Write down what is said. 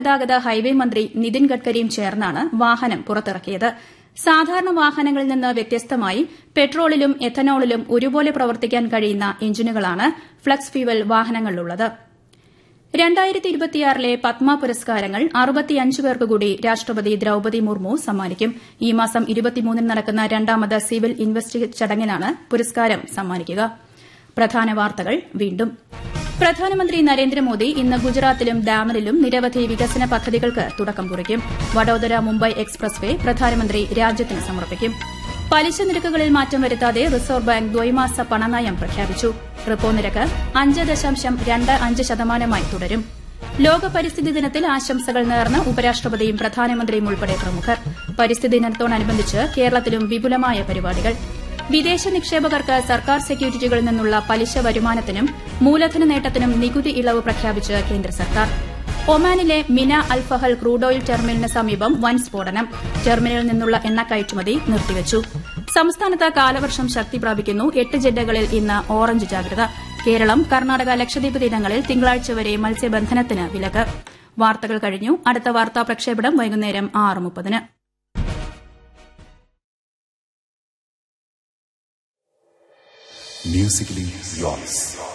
ഗതാഗത ഹൈവേ മന്ത്രി നിതിൻ ഗഡ്കരിയും ചേർന്നാണ് വാഹനം പുറത്തിറക്കിയത് സാധാരണ വാഹനങ്ങളിൽ നിന്ന് വ്യത്യസ്തമായി പെട്രോളിലും എഥനോളിലും ഒരുപോലെ പ്രവർത്തിക്കാൻ കഴിയുന്ന എഞ്ചിനുകളാണ് ഫ്ളക്സ് ഫ്യൂവൽ വാഹനങ്ങളിലുള്ളത് ലെ പത്മ പുരസ്കാരങ്ങൾ അറുപത്തിയഞ്ച് പേർക്ക് കൂടി രാഷ്ട്രപതി ദ്രൌപതി മുർമു സമ്മാനിക്കും ഈ മാസം ഇരുപത്തിമൂന്നിന് നടക്കുന്ന രണ്ടാമത് സിവിൽ ഇൻവെസ്റ്റിഗേറ്റ് ചടങ്ങിലാണ് പുരസ്കാരം സമ്മാനിക്കുക പ്രധാന വാർത്തകൾ വീണ്ടും പ്രധാനമന്ത്രി നരേന്ദ്രമോദി ഇന്ന് ഗുജറാത്തിലും ഡാമനിലും നിരവധി വികസന പദ്ധതികൾക്ക് തുടക്കം കുറിക്കും വഡോദര മുംബൈ എക്സ്പ്രസ് വേ പ്രധാനമന്ത്രി രാജ്യത്തിന് സമർപ്പിക്കും പലിശ നിരക്കുകളിൽ മാറ്റം വരുത്താതെ റിസർവ് ബാങ്ക് ദ്വൈമാസ പണനയം പ്രഖ്യാപിച്ചു റിപ്പോ നിരക്ക് അഞ്ച് ദശാംശം രണ്ട് അഞ്ച് ശതമാനമായി തുടരും ലോക പരിസ്ഥിതി ദിനത്തിൽ ആശംസകൾ നേർന്ന് ഉപരാഷ്ട്രപതിയും പ്രധാനമന്ത്രിയും ഉൾപ്പെടെ പ്രമുഖർ പരിസ്ഥിതി ദിനത്തോടനുബന്ധിച്ച് കേരളത്തിലും വിപുലമായ പരിപാടികൾ വിദേശ നിക്ഷേപകർക്ക് സർക്കാർ സെക്യൂരിറ്റികളിൽ നിന്നുള്ള പലിശ വരുമാനത്തിനും മൂലധന നേട്ടത്തിനും നികുതി ഇളവ് പ്രഖ്യാപിച്ച് കേന്ദ്ര സർക്കാർ ഒമാനിലെ മിന അൽഫഹൽ ക്രൂഡ് ഓയിൽ ടെർമിനലിന് സമീപം വൻ സ്ഫോടനം ടെർമിനലിൽ നിന്നുള്ള എണ്ണ കയറ്റുമതി നിർത്തിവച്ചു സംസ്ഥാനത്ത് കാലവർഷം ശക്തി പ്രാപിക്കുന്നു എട്ട് ജില്ലകളിൽ ഇന്ന് ഓറഞ്ച് ജാഗ്രത കേരളം കർണാടക ലക്ഷദ്വീപ് തീരങ്ങളിൽ തിങ്കളാഴ്ച വരെ മത്സ്യബന്ധനത്തിന് വിലക്ക് വാർത്തകൾ കഴിഞ്ഞു അടുത്ത വാർത്താ പ്രക്ഷേപണം വൈകുന്നേരം ആറ് മുപ്പതിന് Musically yours.